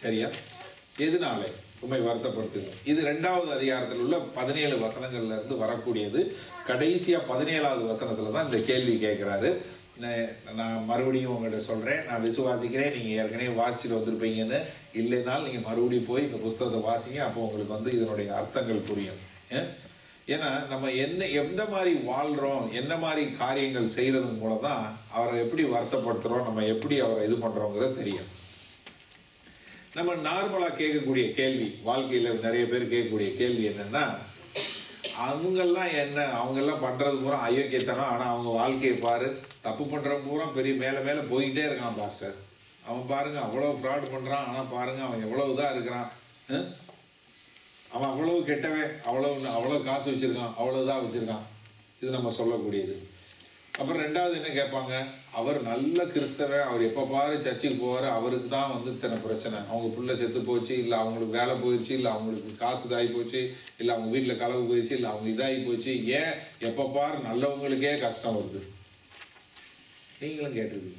சரியா எதனால உண்மை வருத்தப்படுத்துங்க இது ரெண்டாவது அதிகாரத்தில் உள்ள பதினேழு வசனங்கள்ல இருந்து வரக்கூடியது கடைசியா பதினேழாவது வசனத்துல தான் இந்த கேள்வி கேட்கிறாரு நான் நான் மறுபடியும் உங்கள்கிட்ட சொல்றேன் நான் விசுவாசிக்கிறேன் நீங்க ஏற்கனவே வாசிச்சுட்டு வந்திருப்பீங்கன்னு இல்லைனாலும் நீங்க மறுபடியும் போய் இந்த புஸ்தகத்தை வாசிங்க அப்போ உங்களுக்கு வந்து இதனுடைய அர்த்தங்கள் புரியும் ஏன்? ஏன்னா நம்ம என்ன எந்த மாதிரி வாழ்றோம் என்ன மாதிரி காரியங்கள் செய்யறதன் மூலம் தான் அவரை எப்படி வருத்தப்படுத்துறோம் நம்ம எப்படி அவரை இது பண்றோங்கிறது தெரியும் நம்ம நார்மலா கேட்கக்கூடிய கேள்வி வாழ்க்கையில நிறைய பேர் கேட்கக்கூடிய கேள்வி என்னன்னா அவங்கெல்லாம் என்ன அவங்கெல்லாம் பண்றது பூரா அயோக்கியத்தனம் ஆனா அவங்க வாழ்க்கையை பாரு தப்பு பண்றவன் பூரா பெரிய மேல மேல போயிட்டே இருக்கான் பாஸ்டர் அவன் பாருங்க அவ்வளவு ஃப்ராட் பண்றான் ஆனா பாருங்க அவன் எவ்வளவு இதா இருக்கிறான் ஹம்? அவன் அவ்வளவு கெட்டவன் அவ்வளவு அவ்வளவு காசு வச்சிருக்கான் அவ்வளவுதான் வச்சிருக்கான் இது நம்ம சொல்லக்கூடியது அப்புறம் ரெண்டாவது என்ன கேட்பாங்க அவர் நல்ல கிறிஸ்தவன் அவர் எப்போ பாரு சர்ச்சுக்கு போவார் அவருக்கு தான் வந்து இத்தனை பிரச்சனை அவங்க பிள்ளை செத்து போச்சு இல்லை அவங்களுக்கு வேலை போயிடுச்சு இல்லை அவங்களுக்கு காசு இதாகி போச்சு இல்லை அவங்க வீட்டில் களவு போயிடுச்சு இல்லை அவங்க இதாகி போச்சு ஏன் எப்போ பாரு நல்லவங்களுக்கே கஷ்டம் வருது நீங்களும் கேட்டிருப்பீங்க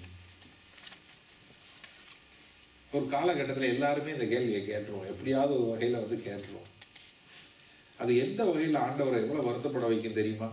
ஒரு காலகட்டத்தில் எல்லாருமே இந்த கேள்வியை கேட்டுருவோம் எப்படியாவது ஒரு வகையில் வந்து கேட்டுருவோம் அது எந்த வகையில் ஆண்டவரை எவ்வளோ வருத்தப்பட வைக்கும் தெரியுமா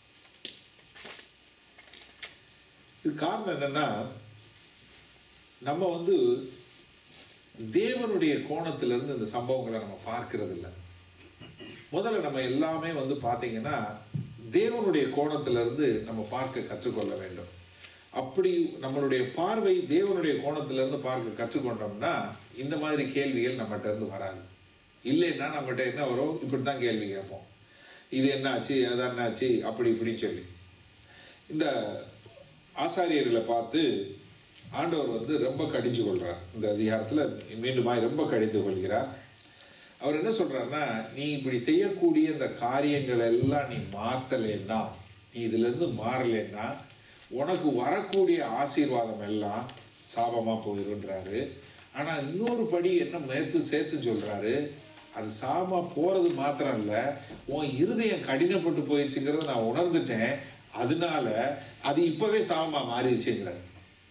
இது காரணம் என்னன்னா நம்ம வந்து தேவனுடைய கோணத்திலிருந்து இந்த சம்பவங்களை நம்ம பார்க்கறது இல்ல முதல்ல நம்ம எல்லாமே வந்து பார்த்தீங்கன்னா தேவனுடைய கோணத்திலிருந்து நம்ம பார்க்க கற்றுக்கொள்ள வேண்டும் அப்படி நம்மளுடைய பார்வை தேவனுடைய கோணத்திலிருந்து பார்க்க கற்றுக்கொண்டோம்னா இந்த மாதிரி கேள்விகள் நம்மகிட்ட இருந்து வராது இல்லைன்னா நம்மகிட்ட என்ன வரும் இப்படி தான் கேள்வி கேட்போம் இது என்னாச்சு அது என்னாச்சு அப்படி இப்படின்னு சொல்லி இந்த ஆசாரியர்களை பார்த்து ஆண்டவர் வந்து ரொம்ப கடிச்சு கொள்றார் இந்த அதிகாரத்துல மீண்டுமாய் ரொம்ப கடிந்து கொள்கிறார் அவர் என்ன சொல்றாருன்னா நீ இப்படி செய்யக்கூடிய இந்த காரியங்கள் எல்லாம் நீ மாத்தலைன்னா நீ இதுல இருந்து மாறலைன்னா உனக்கு வரக்கூடிய ஆசீர்வாதம் எல்லாம் சாபமா போயிருன்றாரு ஆனா இன்னொரு படி என்ன மேத்து சேர்த்து சொல்றாரு அது சாபமா போறது மாத்திரம் இல்ல உன் இருதயம் கடினப்பட்டு போயிடுச்சுங்கிறத நான் உணர்ந்துட்டேன் அதனால அது இப்பவே சாபமா மாறிடுச்சுங்கிறாரு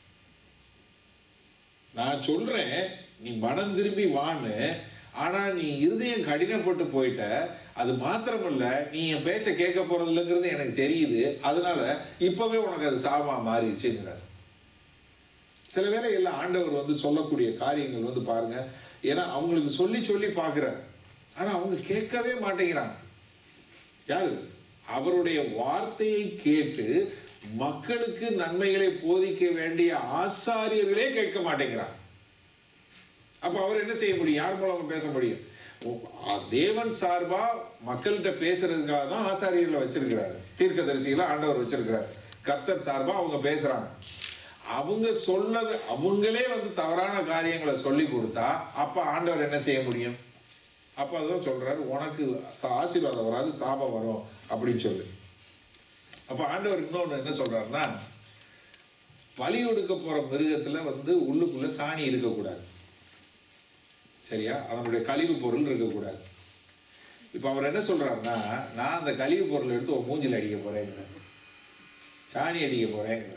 நான் சொல்றேன் நீ மனம் திரும்பி வான்னு ஆனா நீ இருதயம் கடினப்பட்டு போயிட்ட அது மாத்திரமல்ல நீ என் பேச்சை கேட்க போறது இல்லைங்கிறது எனக்கு தெரியுது அதனால இப்பவே உனக்கு அது சாபமா மாறிடுச்சுங்கிறார் சில வேளைகள்ல ஆண்டவர் வந்து சொல்லக்கூடிய காரியங்கள் வந்து பாருங்க ஏன்னா அவங்களுக்கு சொல்லி சொல்லி பார்க்கிறார் ஆனா அவங்க கேட்கவே மாட்டேங்கிறாங்க யாரு அவருடைய வார்த்தையை கேட்டு மக்களுக்கு நன்மைகளை போதிக்க வேண்டிய ஆசாரியர்களே கேட்க மாட்டேங்கிறாங்க அப்ப அவர் என்ன செய்ய முடியும் யார் மூலமா பேச முடியும் ஓ- ஆ- தேவன் சார்பா மக்கள்கிட்ட பேசுறதுக்காக தான் ஆசாரியர்களை வச்சிருக்கிறாரு தீர்க்கதரிசிகளை ஆண்டவர் வச்சிருக்கிறார் கர்த்தர் சார்பா அவங்க பேசுறாங்க அவங்க சொல்லது அவங்களே வந்து தவறான காரியங்களை சொல்லி கொடுத்தா அப்ப ஆண்டவர் என்ன செய்ய முடியும் அப்ப அதான் சொல்றாரு உனக்கு சா- ஆசீர்வாதம் வராது சாபம் வரும் அப்படின்னு சொல்லு அப்ப ஆண்டவர் இன்னொன்னு என்ன சொல்றாருன்னா பலி கொடுக்க போற மிருகத்துல வந்து உள்ளுக்குள்ள சாணி இருக்கக்கூடாது சரியா அதனுடைய கழிவு பொருள் இருக்கக்கூடாது இப்ப அவர் என்ன சொல்றாருன்னா நான் அந்த கழிவு பொருள் எடுத்து உன் மூஞ்சில அடிக்க போறேங்கிற சாணி அடிக்க போறேங்கிற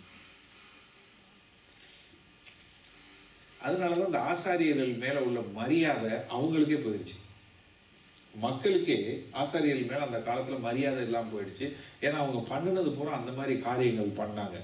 அதனாலதான் இந்த ஆசாரியர்கள் மேல உள்ள மரியாதை அவங்களுக்கே போயிடுச்சு மக்களுக்கே ஆசாரியர்கள் மேல அந்த காலத்துல மரியாதை இல்லாம போயிடுச்சு ஏன்னா அவங்க பண்ணுனது பூரா அந்த மாதிரி காரியங்கள் பண்ணாங்க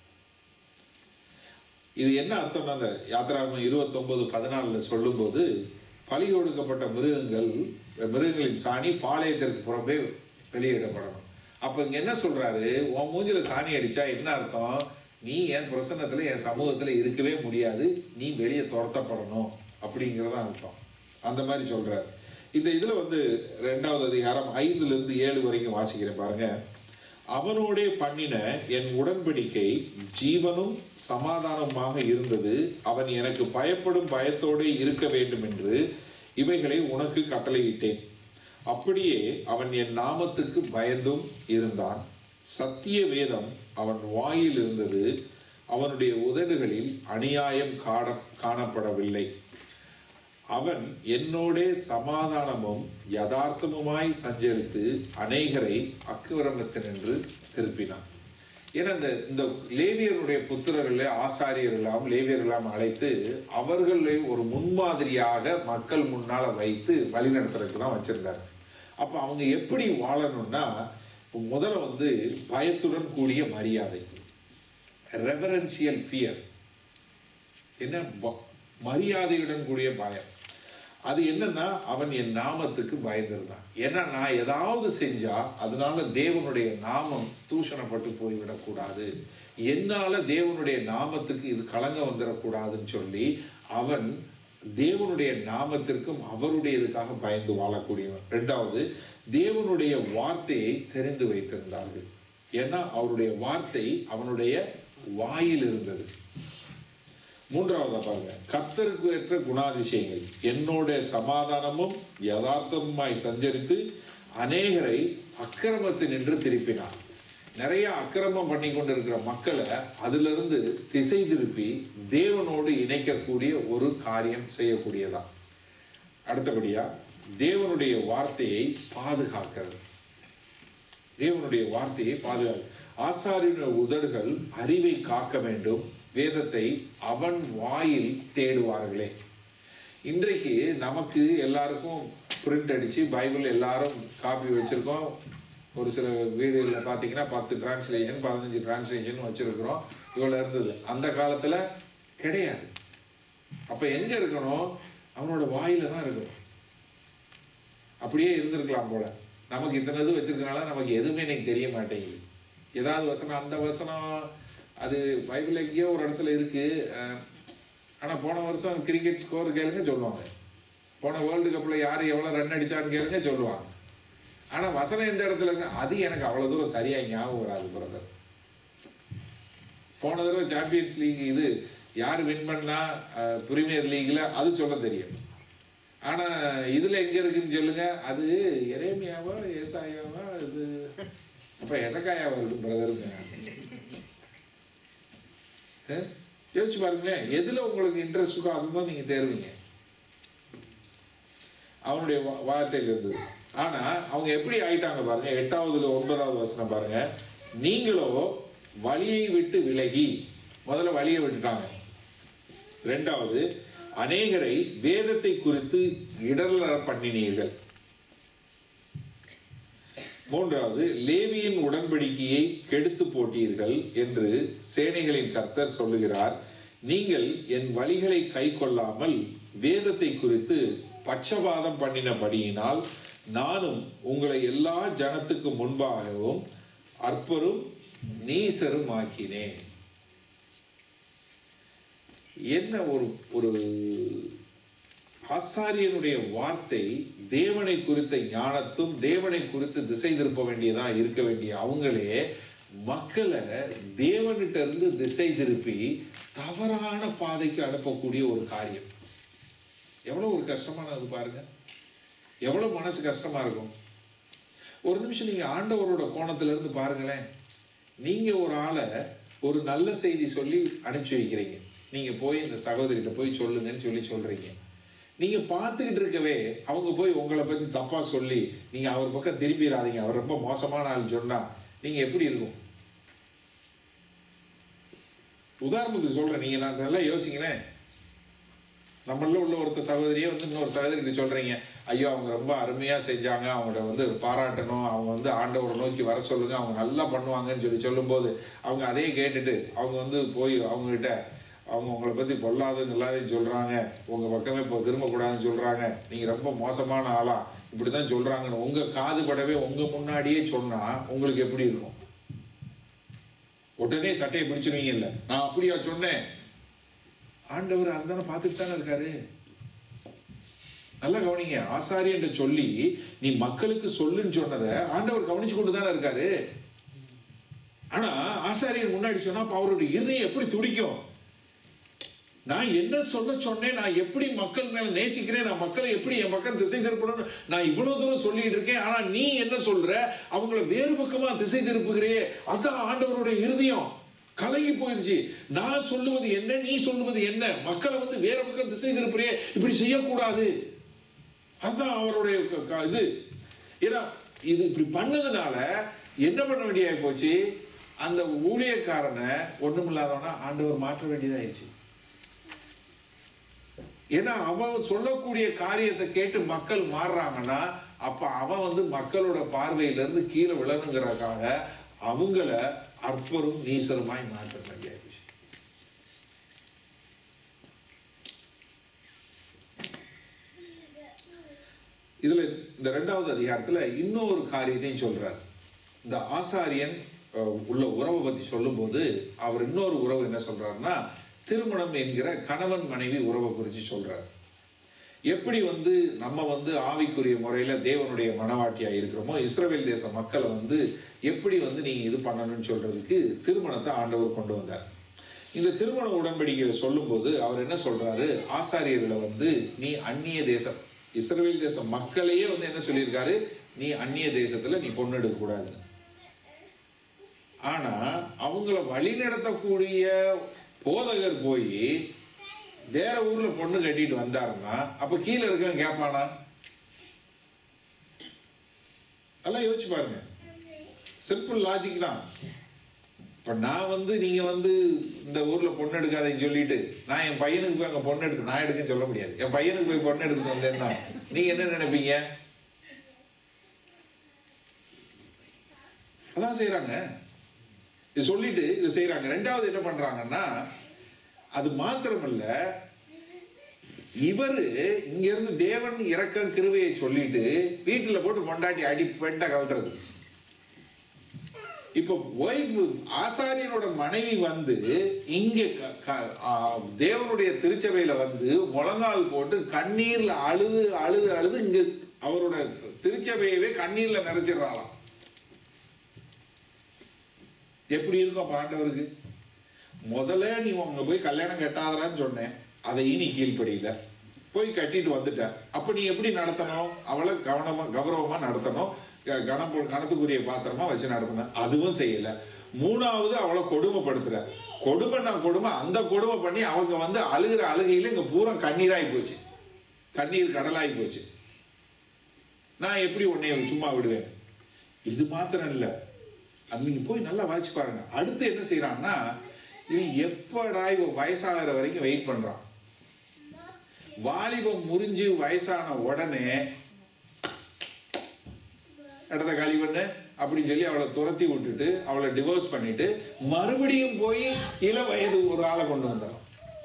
இது என்ன அர்த்தம்னா அந்த யாத்திராகமம் இருபத்தொன்பது பதினாலுல சொல்லும்போது பலி கொடுக்கப்பட்ட மிருகங்கள் மிருகங்களின் சாணி பாளையத்திற்கு புறம்பே வெளியிடப்படணும் அப்ப இங்க என்ன சொல்றாரு உன் மூஞ்சில சாணி அடிச்சா என்ன அர்த்தம் நீ என் பிரசன்னத்துல என் சமூகத்துல இருக்கவே முடியாது நீ வெளியே துரத்தப்படணும் அப்படிங்கிறதா அர்த்தம் அந்த மாதிரி சொல்றாரு இந்த இதுல வந்து ரெண்டாவது அதிகாரம் ஐந்துல இருந்து ஏழு வரைக்கும் வாசிக்கிறேன் பாருங்க அவனோடே பண்ணின என் உடன்படிக்கை ஜீவனும் சமாதானமாக இருந்தது அவன் எனக்கு பயப்படும் பயத்தோடே இருக்க வேண்டும் என்று இவைகளை உனக்கு கட்டளையிட்டேன் அப்படியே அவன் என் நாமத்துக்கு பயந்தும் இருந்தான் சத்திய வேதம் அவன் வாயில் இருந்தது அவனுடைய உதடுகளில் அநியாயம் காண காணப்படவில்லை அவன் என்னோடே சமாதானமும் யதார்த்தமுமாய் சஞ்சரித்து அநேகரை அக்குவரமத்தினின்று திருப்பினான் ஏன்னா இந்த இந்த லேவியருடைய புத்திரர்களை ஆசாரியர் எல்லாம் லேவியர் எல்லாம் அழைத்து அவர்களை ஒரு முன்மாதிரியாக மக்கள் முன்னால வைத்து வழிநடத்துறதுக்கு தான் வச்சிருந்தாரு அப்ப அவங்க எப்படி வாழணும்னா இப்ப முதல்ல வந்து பயத்துடன் கூடிய மரியாதை ரெவரன்சியல் ஃபியர் என்ன ப- மரியாதையுடன் கூடிய பயம் அது என்னன்னா அவன் என் நாமத்துக்கு பயந்திருந்தான் ஏன்னா நான் ஏதாவது செஞ்சா அதனால தேவனுடைய நாமம் தூஷணப்பட்டு போய்விடக்கூடாது என்னால தேவனுடைய நாமத்துக்கு இது கலங்க வந்துடக்கூடாதுன்னு சொல்லி அவன் தேவனுடைய நாமத்திற்கும் அவருடையதுக்காக பயந்து வாழக்கூடியவன் ரெண்டாவது தேவனுடைய வார்த்தையை தெரிந்து வைத்திருந்தார்கள் ஏன்னா அவருடைய வார்த்தை அவனுடைய வாயில் இருந்தது மூன்றாவதா பாருங்க கர்த்தருக்கு ஏற்ற குணாதிசயங்கள் என்னோட சமாதானமும் யதார்த்தமாய் சஞ்சரித்து அநேகரை அக்கிரமத்தினின்று திருப்பினார் நிறைய அக்கிரமம் பண்ணி கொண்டிருக்கிற மக்களை அதிலிருந்து திசை திருப்பி தேவனோடு இணைக்கக்கூடிய ஒரு காரியம் செய்யக்கூடியதா அடுத்தபடியா தேவனுடைய வார்த்தையை பாதுகாக்கிறது தேவனுடைய வார்த்தையை பாதுகாக்க ஆசாரியனுடைய உதடுகள் அறிவை காக்க வேண்டும் வேதத்தை அவன் வாயில் தேடுவார்களே இன்றைக்கு நமக்கு எல்லாருக்கும் பிரிண்ட் அடிச்சு பைபிள் எல்லாரும் காப்பி வச்சிருக்கோம் ஒரு சில வீடுகளில் பார்த்தீங்கன்னா பத்து டிரான்ஸ்லேஷன் பதினஞ்சு டிரான்ஸ்லேஷன் வச்சிருக்கிறோம் இவ்வளோ இருந்தது அந்த காலத்தில் கிடையாது அப்போ எங்கே இருக்கணும் அவனோட வாயில தான் இருக்கணும் அப்படியே இருந்திருக்கலாம் போல நமக்கு இத்தனை இது வச்சிருக்கனால நமக்கு எதுவுமே எனக்கு தெரிய மாட்டேங்குது ஏதாவது வசனம் அந்த வசனம் அது பைபிள் எங்கேயோ ஒரு இடத்துல இருக்கு அஹ், ஆனா போன வருஷம் கிரிக்கெட் ஸ்கோர் கேளுங்க சொல்லுவாங்க போன வேர்ல்டு கப்ல யார் எவ்வளவு ரன் அடிச்சான்னு கேளுங்க சொல்லுவாங்க ஆனா வசனம் எந்த இடத்துல இருக்கு அது எனக்கு அவ்வளவு தூரம் சரியா ஞாபகம் வராது பிரதர் போன தடவை சாம்பியன்ஸ் லீக் இது யார் வின் பண்ணா பிரீமியர் லீக்ல அது சொல்ல தெரியும் ஆனா இதுல எங்க இருக்குன்னு சொல்லுங்க அது எரேமியாவா ஏசாயாவா இது அப்ப எசக்காயாவா இருக்கும் பிரதருங்க யோசிச்சு பாருங்களேன் எதுல உங்களுக்கு இன்ட்ரெஸ்ட் இருக்கோ அதுதான் நீங்க தேர்வீங்க அவனுடைய வா- வார்த்தையில் இருந்தது ஆனா அவங்க எப்படி ஆயிட்டாங்க பாருங்க எட்டாவதுல ஒன்பதாவது வசனம் பாருங்க நீங்களோ வழியை விட்டு விலகி முதல்ல வழியை விட்டுட்டாங்க ரெண்டாவது அநேகரை வேதத்தை குறித்து இடர்ல பண்ணினீர்கள் மூன்றாவது லேவியின் உடன்படிக்கையை கெடுத்து போட்டீர்கள் என்று சேனைகளின் கர்த்தர் சொல்லுகிறார் நீங்கள் என் வழிகளை கை கொள்ளாமல் வேதத்தை குறித்து பட்சபாதம் பண்ணினபடியினால் நானும் உங்களை எல்லா ஜனத்துக்கு முன்பாகவும் அற்பரும் நீசரும் ஆக்கினேன் என்ன ஒரு ஒரு ஆசாரியனுடைய வார்த்தை தேவனை குறித்த ஞானத்தும் தேவனை குறித்து திசை திருப்ப வேண்டியதா இருக்க வேண்டிய அவங்களே மக்களை தேவனிட்ட இருந்து திசை திருப்பி தவறான பாதைக்கு அனுப்பக்கூடிய ஒரு காரியம் எவ்வளவு ஒரு கஷ்டமானது பாருங்க எவ்வளவு மனசு கஷ்டமா இருக்கும் ஒரு நிமிஷம் நீங்க ஆண்டவரோட கோணத்துல இருந்து பாருங்களேன் நீங்க ஒரு ஆளை ஒரு நல்ல செய்தி சொல்லி அனுப்பிச்சு வைக்கிறீங்க நீங்க போய் இந்த சகோதரிகிட்ட போய் சொல்லுங்கன்னு சொல்லி சொல்றீங்க நீங்க பார்த்துக்கிட்டு இருக்கவே அவங்க போய் உங்களை பத்தி தப்பா சொல்லி நீங்க அவர் பக்கம் திரும்பிடாதீங்க அவர் ரொம்ப மோசமான ஆள் சொன்னா நீங்க எப்படி இருக்கும் உதாரணத்துக்கு சொல்றேன் நீங்க நான் நல்லா யோசிங்களேன் நம்மள உள்ள ஒருத்த சகோதரியே வந்து இன்னொரு சகோதரிக்கு சொல்றீங்க ஐயோ அவங்க ரொம்ப அருமையா செஞ்சாங்க அவங்கள வந்து பாராட்டணும் அவங்க வந்து ஆண்டவரை நோக்கி வர சொல்லுங்க அவங்க நல்லா பண்ணுவாங்கன்னு சொல்லி சொல்லும்போது அவங்க அதையே கேட்டுட்டு அவங்க வந்து போய் அவங்க கிட்ட அவங்க உங்களை பத்தி பொல்லாதது இல்லாதன்னு சொல்றாங்க உங்க பக்கமே இப்போ திரும்பக்கூடாதுன்னு சொல்றாங்க நீங்க ரொம்ப மோசமான ஆளா இப்படிதான் சொல்றாங்கன்னு உங்க காது படவே உங்க முன்னாடியே சொன்னா உங்களுக்கு எப்படி இருக்கும் உடனே சட்டையை பிடிச்சிருவீங்கல்ல நான் அப்படியா சொன்னேன் ஆண்டவர் அதுதானே பார்த்துட்டு தானே இருக்காரு நல்லா கவனிங்க ஆசாரியன்ற சொல்லி நீ மக்களுக்கு சொல்லுன்னு சொன்னதை ஆண்டவர் கவனிச்சு கொண்டு தானே இருக்காரு ஆனா ஆசாரியன் முன்னாடி சொன்னா அப்ப அவருடைய இருதயம் எப்படி துடிக்கும் நான் என்ன சொல்ல சொன்னேன் நான் எப்படி மக்கள் மேல நேசிக்கிறேன் நான் மக்களை எப்படி என் பக்கம் திசை திருப்பணும்னு நான் இவ்வளவு தூரம் சொல்லிட்டு இருக்கேன் ஆனா நீ என்ன சொல்ற அவங்கள வேறு பக்கமா திசை திருப்புகிறே அதான் ஆண்டவருடைய இருதயம் கலங்கி போயிடுச்சு நான் சொல்லுவது என்ன நீ சொல்லுவது என்ன மக்களை வந்து வேற பக்கம் திசை திருப்புறே இப்படி செய்யக்கூடாது அதுதான் அவருடைய க- க- இது ஏன்னா இது இப்படி பண்ணதுனால என்ன பண்ண வேண்டிய போச்சு அந்த ஊழியக்காரனை ஒண்ணுமில்லாதவனா ஆண்டவர் மாற்ற வேண்டியதாயிடுச்சு ஏன்னா அவன் சொல்லக்கூடிய காரியத்தை கேட்டு மக்கள் மாறுறாங்கன்னா அப்ப அவன் வந்து மக்களோட பார்வையில இருந்து கீழே விழணுங்கிறதுக்காக அவங்கள அற்பரும் நீசருமாய் மாற்ற வேண்டிய விஷயம் இதுல இந்த ரெண்டாவது அதிகாரத்துல இன்னொரு காரியத்தையும் சொல்றார் இந்த ஆசாரியன் அஹ், உள்ள உறவை பத்தி சொல்லும்போது அவர் இன்னொரு உறவு என்ன சொல்றாருன்னா திருமணம் என்கிற கணவன் மனைவி உறவை குறித்து சொல்றார் எப்படி வந்து நம்ம வந்து ஆவிக்குரிய முறையில தேவனுடைய மனவாட்டியா இருக்கிறோமோ இஸ்ரவேல் தேச மக்களை வந்து எப்படி வந்து நீங்க இது பண்ணணும்னு சொல்றதுக்கு திருமணத்தை ஆண்டவர் கொண்டு வந்தார் இந்த திருமண உடன்படிக்கையை சொல்லும்போது அவர் என்ன சொல்றாரு ஆசாரியர்களை வந்து நீ அந்நிய தேசம் இஸ்ரவேல் தேச மக்களையே வந்து என்ன சொல்லியிருக்காரு நீ அந்நிய தேசத்துல நீ பொண்ணு எடுக்க கூடாதுன்னு ஆனா அவங்கள வழி நடத்தக்கூடிய போதகர் போய் வேற ஊர்ல பொண்ணு கட்டிட்டு வந்தாருன்னா அப்ப கீழே இருக்கவன் கேட்பானா நல்லா யோசிச்சு பாருங்க சிம்பிள் லாஜிக் தான் இப்ப நான் வந்து நீங்க வந்து இந்த ஊர்ல பொண்ணு எடுக்காதேன்னு சொல்லிட்டு நான் என் பையனுக்கு போய் அங்க பொண்ணு எடுத்து நான் எடுக்கன்னு சொல்ல முடியாது என் பையனுக்கு போய் பொண்ணு எடுத்துட்டு வந்தேன்னா நீங்க என்ன நினைப்பீங்க அதான் செய்றாங்க இது சொல்லிட்டு இது செய்றாங்க ரெண்டாவது என்ன பண்றாங்கன்னா அது மாத்திரமல்ல இவரு இங்க இருந்து தேவன் இறக்கம் கிருவையை சொல்லிட்டு வீட்டுல போட்டு பொண்டாட்டி அடி பெண்ட கவுத்துறது இப்போ ஒய்ஃப் ஆசாரியனோட மனைவி வந்து இங்க க- க- ஆ, தேவனுடைய திருச்சபையில வந்து முழங்கால் போட்டு கண்ணீர்ல அழுது அழுது அழுது இங்க அவரோட திருச்சபையவே கண்ணீர்ல நிறைச்சிடுறாளாம் எப்படி இருக்கும் அப்ப ஆண்டவருக்கு முதல்ல நீ உங்க போய் கல்யாணம் கட்டாதரான்னு சொன்னேன் அதையும் நீ கீழ்ப்படியில போய் கட்டிட்டு வந்துட்ட அப்ப நீ எப்படி நடத்தணும் அவளை கவனமா கௌரவமா நடத்தணும் க- கணம் கணத்துக்குரிய பாத்திரமா வச்சு நடத்தணும் அதுவும் செய்யல மூணாவது அவளை கொடுமைப்படுத்துற கொடுமைன்னா கொடுமை அந்த கொடுமை பண்ணி அவங்க வந்து அழுகிற அழுகையில இங்க பூரா கண்ணீராய் போச்சு கண்ணீர் கடலாய் போச்சு நான் எப்படி உன்னைய சும்மா விடுவேன் இது மாத்திரம் இல்ல அது நீங்க போய் நல்லா வாசிச்சு பாருங்க அடுத்து என்ன செய்யறான்னா இவன் எப்படா இவன் வயசாகிற வரைக்கும் வெயிட் பண்றான் வாலிபம் முறிஞ்சு வயசான உடனே இடத்த காலி பண்ணு அப்படின்னு சொல்லி அவளை துரத்தி விட்டுட்டு அவளை டிவோர்ஸ் பண்ணிட்டு மறுபடியும் போய் இள வயது ஒரு ஆளை கொண்டு வந்தான்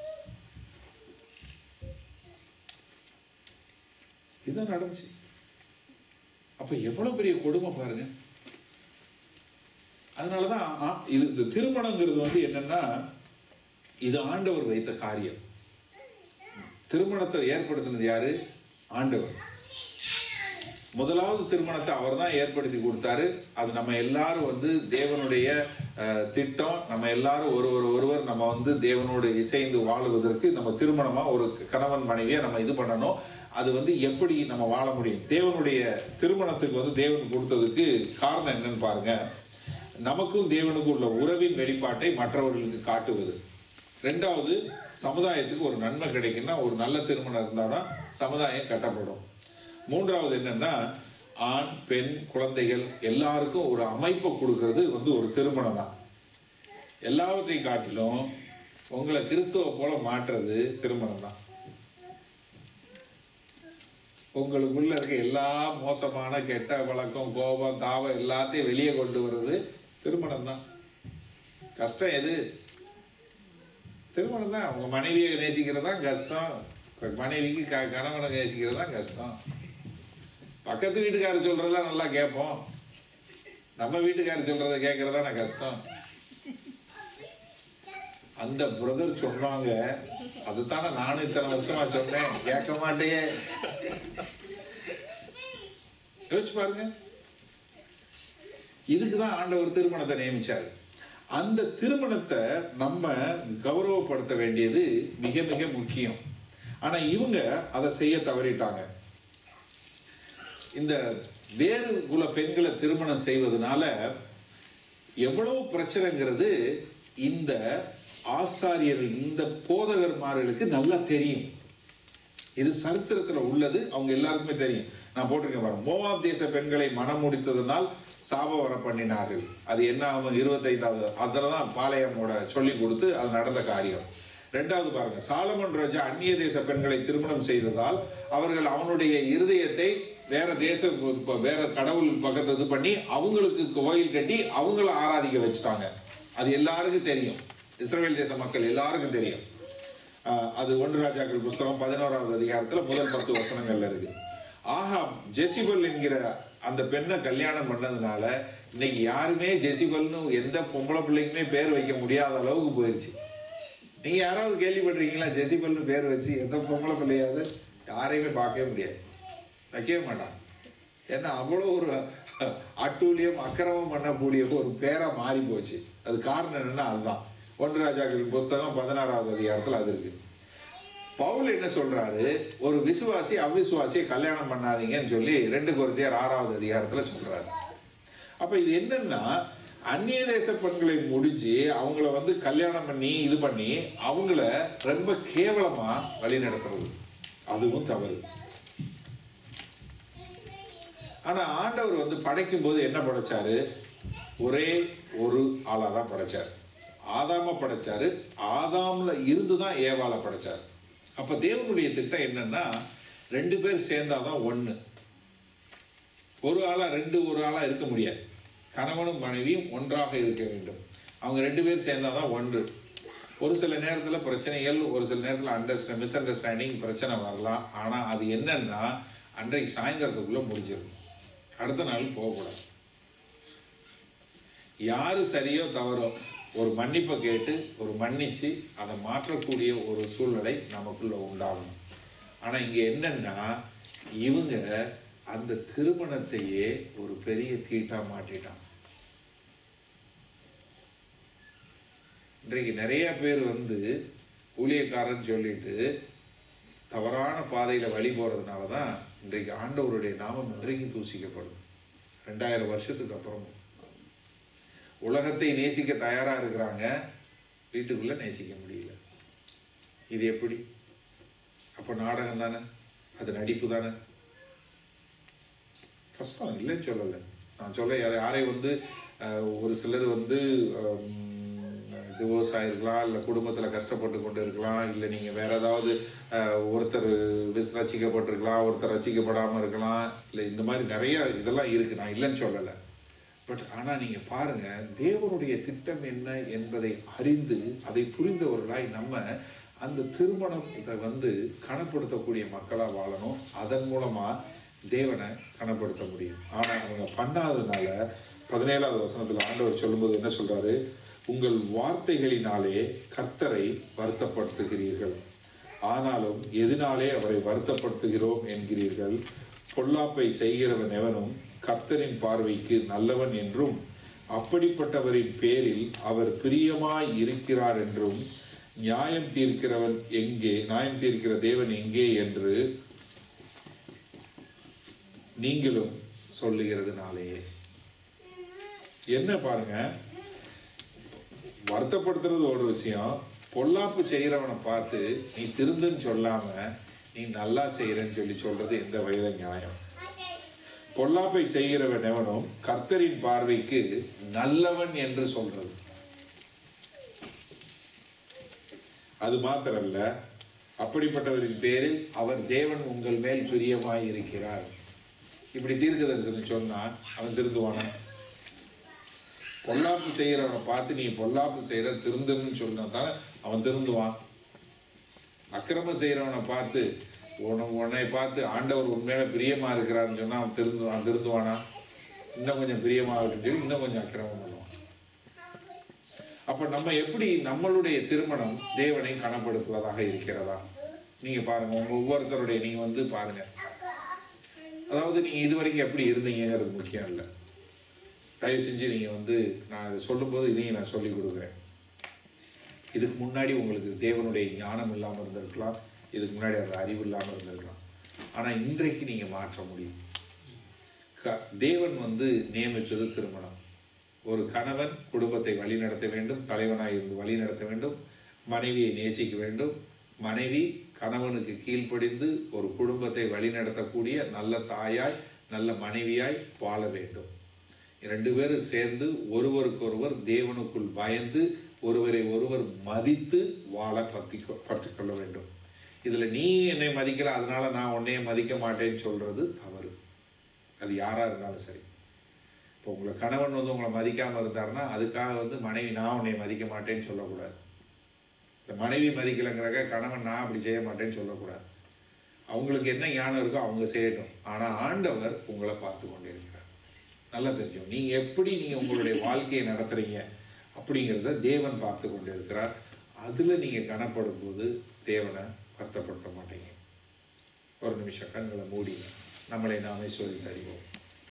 இதுதான் நடந்துச்சு அப்ப எவ்வளவு பெரிய கொடுமை பாருங்க அதனாலதான் ஆ- இது இந்த திருமணங்கிறது வந்து என்னன்னா இது ஆண்டவர் வைத்த காரியம் திருமணத்தை ஏற்படுத்தினது யாரு ஆண்டவர் முதலாவது திருமணத்தை அவர் தான் ஏற்படுத்தி கொடுத்தாரு அது நம்ம எல்லாரும் வந்து தேவனுடைய அஹ், திட்டம் நம்ம எல்லாரும் ஒருவர் ஒருவர் நம்ம வந்து தேவனோடு இசைந்து வாழுவதற்கு நம்ம திருமணமா ஒரு கணவன் மனைவியை நம்ம இது பண்ணணும் அது வந்து எப்படி நம்ம வாழ முடியும் தேவனுடைய திருமணத்துக்கு வந்து தேவன் கொடுத்ததுக்கு காரணம் என்னன்னு பாருங்க நமக்கும் தேவனுக்கும் உள்ள உறவின் வெளிப்பாட்டை மற்றவர்களுக்கு காட்டுவது ரெண்டாவது சமுதாயத்துக்கு ஒரு நன்மை கிடைக்குன்னா ஒரு நல்ல திருமணம் இருந்தாதான் சமுதாயம் கட்டப்படும் மூன்றாவது என்னன்னா ஆண் பெண் குழந்தைகள் எல்லாருக்கும் ஒரு அமைப்பை கொடுக்கறது வந்து ஒரு திருமணம் தான் எல்லாவற்றையும் காட்டிலும் உங்களை கிறிஸ்துவ போல மாற்றுறது திருமணம் தான் உங்களுக்குள்ள இருக்க எல்லா மோசமான கெட்ட பழக்கம் கோபம் தாபம் எல்லாத்தையும் வெளியே கொண்டு வர்றது திருமணம் தான் கஷ்டம் எது திருமணம் தான் உங்க மனைவியை நேசிக்கிறது தான் கஷ்டம் மனைவிக்கு க கணவனை நேசிக்கிறது தான் கஷ்டம் பக்கத்து வீட்டுக்காரர் சொல்றதெல்லாம் நல்லா கேட்போம் நம்ம வீட்டுக்காரர் சொல்றத கேட்கறதா நான் கஷ்டம் அந்த பிரதர் சொன்னாங்க அதுதானே நானும் இத்தனை வருஷமா சொன்னேன் கேட்க மாட்டேயே யோசிச்சு பாருங்க இதுக்கு தான் ஆண்டவர் திருமணத்தை நியமிச்சாரு அந்த திருமணத்தை நம்ம கௌரவப்படுத்த வேண்டியது மிக மிக முக்கியம் ஆனா இவங்க அதை செய்ய தவறிட்டாங்க இந்த வேறு குல பெண்களை திருமணம் செய்வதனால எவ்வளவு பிரச்சனைங்கிறது இந்த ஆசாரியர்கள் இந்த போதகர்மார்களுக்கு நல்லா தெரியும் இது சரித்திரத்துல உள்ளது அவங்க எல்லாருக்குமே தெரியும் நான் போட்டிருக்கேன் பாருங்க மோவாப் தேச பெண்களை மனம் முடித்ததனால் சாப வர பண்ணினார்கள் அது என்ன ஆகும் இருபத்தைந்தாவது அதில் தான் பாளையமோட சொல்லி கொடுத்து அது நடந்த காரியம் ரெண்டாவது பாருங்க சாலமன் ராஜா அந்நிய தேச பெண்களை திருமணம் செய்ததால் அவர்கள் அவனுடைய இருதயத்தை வேற தேச இப்ப வேற கடவுள் பக்கத்து இது பண்ணி அவங்களுக்கு கோயில் கட்டி அவங்கள ஆராதிக்க வச்சுட்டாங்க அது எல்லாருக்கும் தெரியும் இஸ்ரவேல் தேச மக்கள் எல்லாருக்கும் தெரியும் ஆஹ் அது ஒன்று ராஜாக்கள் புஸ்தகம் பதினோராவது அதிகாரத்துல முதல் பத்து வசனங்கள்ல இருக்கு ஆகாம் ஜெசிபல் என்கிற அந்த பெண்ணை கல்யாணம் பண்ணதுனால இன்னைக்கு யாருமே ஜெசிபல்னு எந்த பொம்பளை பிள்ளைக்குமே பேர் வைக்க முடியாத அளவுக்கு போயிருச்சு நீங்க யாராவது கேள்விப்பட்டிருக்கீங்களா ஜெசிபல்னு பேர் வச்சு எந்த பொம்பளை பிள்ளையாவது யாரையுமே பார்க்கவே முடியாது வைக்கவே மாட்டான் ஏன்னா அவ்வளோ ஒரு அட்டூழியம் அக்கிரமம் பண்ணக்கூடிய ஒரு பேரா மாறி போச்சு அது காரணம் என்னன்னா அதுதான் ஒன்று ராஜாக்களின் புஸ்தகம் பதினாறாவது அதிகாரத்தில் அது இருக்கு பவுல் என்ன சொல்றாரு ஒரு விசுவாசி அவிசுவாசியை கல்யாணம் பண்ணாதீங்கன்னு சொல்லி ரெண்டு குருந்தியர் ஆறாவது அதிகாரத்துல சொல்றாரு அப்ப இது என்னன்னா அந்நிய தேச பெண்களை முடிச்சு அவங்கள வந்து கல்யாணம் பண்ணி இது பண்ணி அவங்கள ரொம்ப கேவலமா வழி நடத்துறது அதுவும் தவறு ஆனா ஆண்டவர் வந்து படைக்கும் போது என்ன படைச்சாரு ஒரே ஒரு ஆளா தான் படைச்சாரு ஆதாம படைச்சாரு ஆதாம்ல இருந்து தான் ஏவாள படைச்சாரு அப்ப தேவனுடைய திட்டம் என்னன்னா ரெண்டு பேர் சேர்ந்தாதான் ஒண்ணு ஒரு ஆளா ரெண்டு ஒரு ஆளா இருக்க முடியாது கணவனும் மனைவியும் ஒன்றாக இருக்க வேண்டும் அவங்க ரெண்டு பேர் சேர்ந்தாதான் ஒன்று ஒரு சில நேரத்தில் பிரச்சனைகள் ஒரு சில நேரத்தில் அண்டர்ஸ்டாண்ட் மிஸ் அண்டர்ஸ்டாண்டிங் பிரச்சனை வரலாம் ஆனால் அது என்னன்னா அன்றைக்கு சாயந்தரத்துக்குள்ள முடிஞ்சிடும் அடுத்த நாள் போகக்கூடாது யாரு சரியோ தவறோ ஒரு மன்னிப்பை கேட்டு ஒரு மன்னிச்சு அதை மாற்றக்கூடிய ஒரு சூழ்நிலை நமக்குள்ள உண்டாகும் ஆனா இங்க என்னன்னா இவங்க அந்த திருமணத்தையே ஒரு பெரிய தீட்டா மாட்டிட்டான் இன்றைக்கு நிறைய பேர் வந்து ஊழியக்காரன் சொல்லிட்டு தவறான பாதையில வழி போறதுனால தான் இன்றைக்கு ஆண்டவருடைய நாமம் இன்றைக்கு தூசிக்கப்படும் ரெண்டாயிரம் வருஷத்துக்கு அப்புறமும் உலகத்தை நேசிக்க தயாரா இருக்கிறாங்க வீட்டுக்குள்ள நேசிக்க முடியல இது எப்படி அப்ப நாடகம் தானே அது நடிப்பு தானே கஷ்டம் இல்லைன்னு சொல்லலை நான் சொல்ல யாரை யாரையும் வந்து அஹ், ஒரு சிலர் வந்து டிவோர்ஸ் ஆயிருக்கலாம் இல்லை குடும்பத்தில் கஷ்டப்பட்டு கொண்டு இருக்கலாம் இல்லை நீங்கள் வேற ஏதாவது அஹ், ஒருத்தர் விஸ் ரசிக்கப்பட்டிருக்கலாம் ஒருத்தர் ரசிக்கப்படாமல் இருக்கலாம் இல்லை இந்த மாதிரி நிறைய இதெல்லாம் இருக்கு நான் இல்லைன்னு சொல்லலை பட் ஆனால் நீங்கள் பாருங்க தேவனுடைய திட்டம் என்ன என்பதை அறிந்து அதை புரிந்தவர்களாய் நம்ம அந்த திருமணத்தை வந்து கனப்படுத்தக்கூடிய மக்களாக வாழணும் அதன் மூலமாக தேவனை கனப்படுத்த முடியும் ஆனால் அவங்க பண்ணாததுனால பதினேழாவது வசனத்தில் ஆண்டவர் சொல்லும்போது என்ன சொல்றாரு உங்கள் வார்த்தைகளினாலே கர்த்தரை வருத்தப்படுத்துகிறீர்கள் ஆனாலும் எதனாலே அவரை வருத்தப்படுத்துகிறோம் என்கிறீர்கள் பொல்லாப்பை செய்கிறவன் எவனும் கர்த்தரின் பார்வைக்கு நல்லவன் என்றும் அப்படிப்பட்டவரின் பேரில் அவர் பிரியமாய் இருக்கிறார் என்றும் நியாயம் தீர்க்கிறவன் எங்கே நியாயம் தீர்க்கிற தேவன் எங்கே என்று நீங்களும் சொல்லுகிறதுனாலேயே என்ன பாருங்க வருத்தப்படுத்துறது ஒரு விஷயம் பொல்லாப்பு செய்கிறவனை பார்த்து நீ திருந்துன்னு சொல்லாம நீ நல்லா செய்யறன்னு சொல்லி சொல்றது எந்த வயத நியாயம் பொல்லாப்பை செய்கிறவன் எவனும் கர்த்தரின் பார்வைக்கு நல்லவன் என்று சொல்றது அது மாத்திரல்ல அப்படிப்பட்டவரின் பேரில் அவர் தேவன் உங்கள் மேல் பிரியமாய் இருக்கிறார் இப்படி தீர்க்க தரிசனம் சொன்னா அவன் திருந்துவானா பொல்லாப்பு செய்கிறவனை பார்த்து நீ பொல்லாப்பு செய்யற திருந்துன்னு சொன்னா தானே அவன் திருந்துவான் அக்கிரமம் செய்கிறவனை பார்த்து உன உன்னை பார்த்து ஆண்டவர் உண்மையில பிரியமா இருக்கிறாருன்னு சொன்னா அவன் திருந்து அவன் திருந்துவானா இன்னும் கொஞ்சம் பிரியமா இருக்குன்னு சொல்லி இன்னும் கொஞ்சம் அக்கிரமம் பண்ணுவான் அப்ப நம்ம எப்படி நம்மளுடைய திருமணம் தேவனை கனப்படுத்துவதாக இருக்கிறதா நீங்க பாருங்க உங்க ஒவ்வொருத்தருடைய நீங்க வந்து பாருங்க அதாவது நீங்க இது வரைக்கும் எப்படி இருந்தீங்கிறது முக்கியம் இல்லை தயவு செஞ்சு நீங்க வந்து நான் இதை சொல்லும்போது இதையும் நான் சொல்லி கொடுக்குறேன் இதுக்கு முன்னாடி உங்களுக்கு தேவனுடைய ஞானம் இல்லாமல் இருந்திருக்கலாம் இதுக்கு முன்னாடி அந்த அறிவு இல்லாமல் இருந்திருக்கலாம் ஆனா இன்றைக்கு நீங்க மாற்ற முடியும் க- தேவன் வந்து நியமித்தது திருமணம் ஒரு கணவன் குடும்பத்தை வழிநடத்த வேண்டும் தலைவனாய் இருந்து வழிநடத்த வேண்டும் மனைவியை நேசிக்க வேண்டும் மனைவி கணவனுக்கு கீழ்ப்படிந்து ஒரு குடும்பத்தை வழிநடத்தக்கூடிய நல்ல தாயாய் நல்ல மனைவியாய் வாழ வேண்டும் ரெண்டு பேரும் சேர்ந்து ஒருவருக்கொருவர் தேவனுக்குள் பயந்து ஒருவரை ஒருவர் மதித்து வாழ பற்றி பற்றி கொள்ள வேண்டும் இதில் நீ என்னை மதிக்கல அதனால நான் உன்னைய மதிக்க மாட்டேன்னு சொல்றது தவறு அது யாரா இருந்தாலும் சரி இப்போ உங்களை கணவன் வந்து உங்களை மதிக்காம இருந்தாருன்னா அதுக்காக வந்து மனைவி நான் உன்னை மதிக்க மாட்டேன்னு சொல்லக்கூடாது இந்த மனைவி மதிக்கலைங்கிறக்க கணவன் நான் அப்படி செய்ய மாட்டேன்னு சொல்லக்கூடாது அவங்களுக்கு என்ன ஞானம் இருக்கோ அவங்க செய்யட்டும் ஆனால் ஆண்டவர் உங்களை பார்த்து கொண்டிருக்கிறார் நல்லா தெரியும் நீங்க எப்படி நீங்க உங்களுடைய வாழ்க்கையை நடத்துறீங்க அப்படிங்கிறத தேவன் பார்த்து கொண்டிருக்கிறார் அதுல நீங்க கனப்படும் போது தேவனை வருத்தப்படுத்த மாட்டீங்க ஒரு நிமிஷம் கண்களை மூடி நம்மளை நாமே சோதித்து அறிவோம்